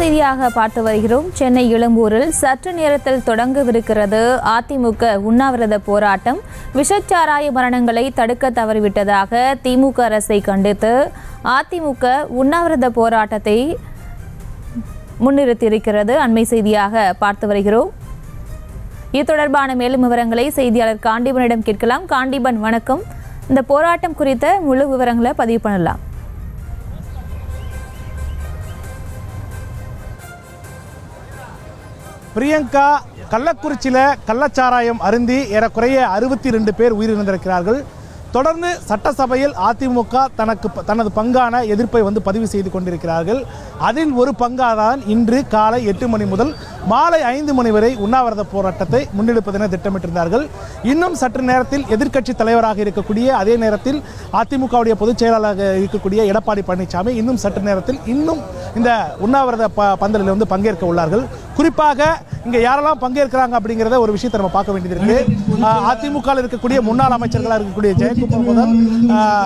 செய்தியாக பார்த்து வருகிறோம் சென்னை இளம்பூரில் சற்று நேரத்தில் தொடங்கவிருக்கிறது அதிமுக உண்ணாவிரத போராட்டம் விஷச்சாராய மரணங்களை தடுக்க தவறிவிட்டதாக திமுக அரசை கண்டித்து அதிமுக உண்ணாவிரத போராட்டத்தை முன்னிறுத்தியிருக்கிறது அண்மை செய்தியாக பார்த்து வருகிறோம் இது தொடர்பான மேலும் விவரங்களை செய்தியாளர் காண்டிபனிடம் கேட்கலாம் காண்டிபன் வணக்கம் இந்த போராட்டம் குறித்த முழு விவரங்களை பதிவு பண்ணலாம் பிரியங்கா கள்ளக்குறிச்சியில் கள்ளச்சாராயம் அருந்தி ஏறக்குறைய அறுபத்தி ரெண்டு பேர் உயிரிழந்திருக்கிறார்கள் தொடர்ந்து சட்டசபையில் அதிமுக தனக்கு தனது பங்கான எதிர்ப்பை வந்து பதிவு செய்து கொண்டிருக்கிறார்கள் அதில் ஒரு பங்காதான் இன்று காலை எட்டு மணி முதல் மாலை ஐந்து மணி வரை உண்ணாவிரத போராட்டத்தை முன்னெடுப்பதென திட்டமிட்டிருந்தார்கள் இன்னும் சற்று நேரத்தில் எதிர்க்கட்சி தலைவராக இருக்கக்கூடிய அதே நேரத்தில் அதிமுகவுடைய பொதுச் செயலாளராக இருக்கக்கூடிய எடப்பாடி பழனிசாமி இன்னும் சற்று நேரத்தில் இன்னும் இந்த உண்ணாவிரத ப பந்தலில் வந்து பங்கேற்க உள்ளார்கள் குறிப்பாக இங்க யாரெல்லாம் பங்கேற்கிறாங்க அப்படிங்கிறத ஒரு விஷயத்தை நம்ம பார்க்க வேண்டியது இருக்கு ஆஹ் அதிமுக ல இருக்கக்கூடிய முன்னாள் அமைச்சர்களாக இருக்கக்கூடிய ஜெயக்குமார் முதல் ஆஹ்,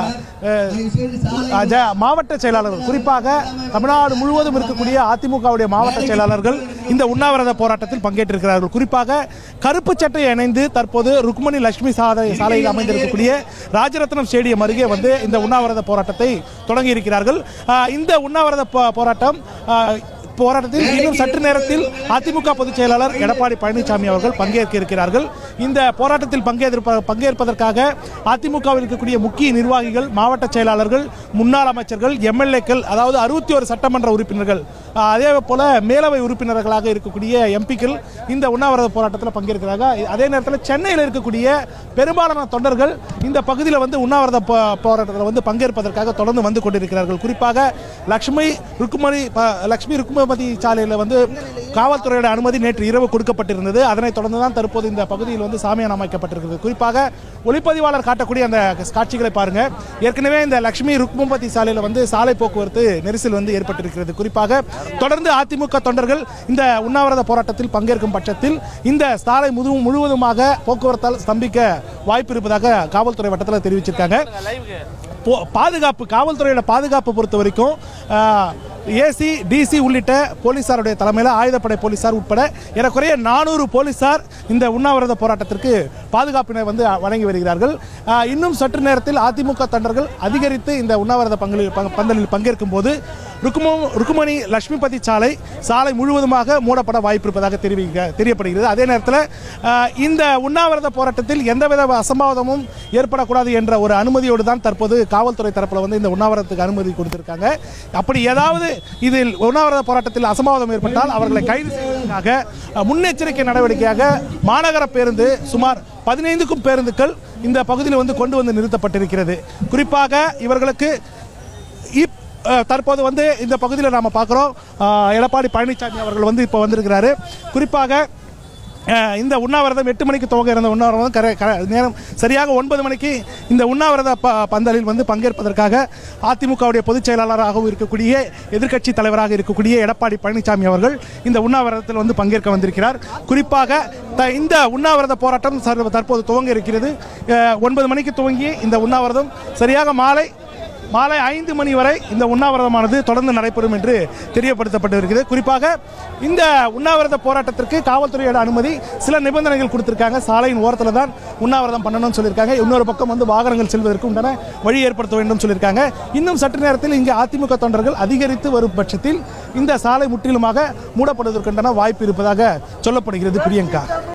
ஆஹ், ஜெய- மாவட்ட செயலாளர்கள் குறிப்பாக தமிழ்நாடு முழுவதும் இருக்கக்கூடிய அதிமுகவுடைய மாவட்ட செயலாளர்கள் இந்த உண்ணாவிரத போராட்டத்தில் பங்கேற்றிருக்கிறார்கள் குறிப்பாக கருப்பு சட்டையை இணைந்து தற்போது ருக்மணி லட்சுமி சாலை சாலையில் அமைந்திருக்கக்கூடிய ராஜரத்னம் ஸ்டேடியம் அருகே வந்து இந்த உண்ணாவிரத போராட்டத்தை தொடங்கி இருக்கிறார்கள் ஆஹ், இந்த உண்ணாவிரத போ- போராட்டம் ஆஹ், போராட்டத்தில் இன்னும் சற்று நேரத்தில் அதிமுக பொதுச் செயலாளர் எடப்பாடி பழனிசாமி அவர்கள் பங்கேற்க இருக்கிறார்கள் இந்த போராட்டத்தில் பங்கேற்ப பங்கேற்பதற்காக அதிமுகவில் இருக்கக்கூடிய முக்கிய நிர்வாகிகள் மாவட்ட செயலாளர்கள் முன்னாள் அமைச்சர்கள் எம்எல்ஏக்கள் அதாவது அறுபத்தி ஒரு சட்டமன்ற உறுப்பினர்கள் ஆஹ், அதே போல மேலவை உறுப்பினர்களாக இருக்கக்கூடிய எம்பிக்கள் இந்த உண்ணாவிரத போராட்டத்தில் பங்கேற்கிறாங்க அதே நேரத்தில் சென்னையில் இருக்கக்கூடிய பெரும்பாலான தொண்டர்கள் இந்த பகுதியில் வந்து உண்ணாவிரத போ- போராட்டத்தில் வந்து பங்கேற்பதற்காக தொடர்ந்து வந்து கொண்டிருக்கிறார்கள் குறிப்பாக லக்ஷ்மி ருக்குமணி ப- லக்ஷ்மி ருக்குமதி சாலையில் வந்து காவல்துறையோட அனுமதி நேற்று இரவு கொடுக்கப்பட்டிருந்தது அதனைத் தொடர்ந்து தான் தற்போது இந்த பகுதியில் வந்து சாமியான் அமைக்கப்பட்டிருக்கிறது குறிப்பாக ஒளிப்பதிவாளர் காட்டக்கூடிய அந்த காட்சிகளை பாருங்க ஏற்கனவே இந்த லக்ஷ்மி ருக்மபதி சாலையில் வந்து சாலை போக்குவரத்து நெரிசல் வந்து ஏற்பட்டிருக்கிறது குறிப்பாக தொடர்ந்து அதிமுக தொண்டர்கள் இந்த உண்ணாவிரத போராட்டத்தில் பங்கேற்கும் பட்சத்தில் இந்த சாலை முழு முழுவதுமாக போக்குவரத்தால் ஸ்தம்பிக்க வாய்ப்பு இருப்பதாக காவல்துறை வட்டத்தில் தெரிவிச்சிருக்காங்க போ- பாதுகாப்பு காவல்துறையோட பாதுகாப்பு பொறுத்த வரைக்கும் ஏசி டிசி உள்ளிட்ட போலீசாருடைய தலைமையில் ஆயுதப்படை போலீசார் உட்பட ஏறக்குறைய நானூறு போலீசார் இந்த உண்ணாவிரத போராட்டத்திற்கு பாதுகாப்பினை வந்து வழங்கி வருகிறார்கள் ஆஹ், இன்னும் சற்று நேரத்தில் அதிமுக தொண்டர்கள் அதிகரித்து இந்த உண்ணாவிரத பங்களில் பங்க- பந்தலில் பங்கேற்கும் போது ருக்குமோ ருக்குமணி லட்சுமிபதி சாலை சாலை முழுவதுமாக மூடப்பட வாய்ப்பு இருப்பதாக தெரிவிக்க தெரியப்படுகிறது அதே நேரத்தில் ஆஹ், இந்த உண்ணாவிரத போராட்டத்தில் எந்தவித அசம்பாவிதமும் ஏற்படக்கூடாது என்ற ஒரு அனுமதியோடு தான் தற்போது காவல்துறை தரப்பில் வந்து இந்த உண்ணாவிரதத்துக்கு அனுமதி கொடுத்திருக்காங்க அப்படி ஏதாவது இதில் உண்ணாவிரத போராட்டத்தில் அசம்பாவிதம் ஏற்பட்டால் அவர்களை கைது செய்வதற்காக அஹ், முன்னெச்சரிக்கை நடவடிக்கையாக மாநகர பேருந்து சுமார் பதினைந்துக்கும் பேருந்துகள் இந்த பகுதியில் வந்து கொண்டு வந்து நிறுத்தப்பட்டிருக்கிறது குறிப்பாக இவர்களுக்கு இப் அஹ், தற்போது வந்து இந்த பகுதியில் நாம் பார்க்குறோம் எடப்பாடி பழனிசாமி அவர்கள் வந்து இப்போ வந்திருக்கிறாரு குறிப்பாக அஹ், இந்த உண்ணாவிரதம் எட்டு மணிக்கு துவங்க இருந்த உண்ணாவிரதம் கர கர- நேரம் சரியாக ஒன்பது மணிக்கு இந்த உண்ணாவிரத ப பந்தலில் வந்து பங்கேற்பதற்காக அதிமுகவுடைய பொதுச் செயலாளராகவும் இருக்கக்கூடிய எதிர்க்கட்சி தலைவராக இருக்கக்கூடிய எடப்பாடி பழனிசாமி அவர்கள் இந்த உண்ணாவிரதத்தில் வந்து பங்கேற்க வந்திருக்கிறார் குறிப்பாக த- இந்த உண்ணாவிரத போராட்டம் சர்வ- தற்போது துவங்க இருக்கிறது அஹ், ஒன்பது மணிக்கு துவங்கி இந்த உண்ணாவிரதம் சரியாக மாலை மாலை ஐந்து மணி வரை இந்த உண்ணாவிரதமானது தொடர்ந்து நடைபெறும் என்று தெரியப்படுத்தப்பட்டிருக்கிறது குறிப்பாக இந்த உண்ணாவிரத போராட்டத்திற்கு காவல்துறையோட அனுமதி சில நிபந்தனைகள் கொடுத்திருக்காங்க சாலையின் ஓரத்தில் தான் உண்ணாவிரதம் பண்ணணும்னு சொல்லியிருக்காங்க இன்னொரு பக்கம் வந்து வாகனங்கள் செல்வதற்கு உண்டான வழி ஏற்படுத்த வேண்டும் சொல்லியிருக்காங்க இன்னும் சற்று நேரத்தில் இங்கே அதிமுக தொண்டர்கள் அதிகரித்து வரும் பட்சத்தில் இந்த சாலை முற்றிலுமாக மூடப்படுவதற்குண்டான வாய்ப்பு இருப்பதாக சொல்லப்படுகிறது பிரியங்கா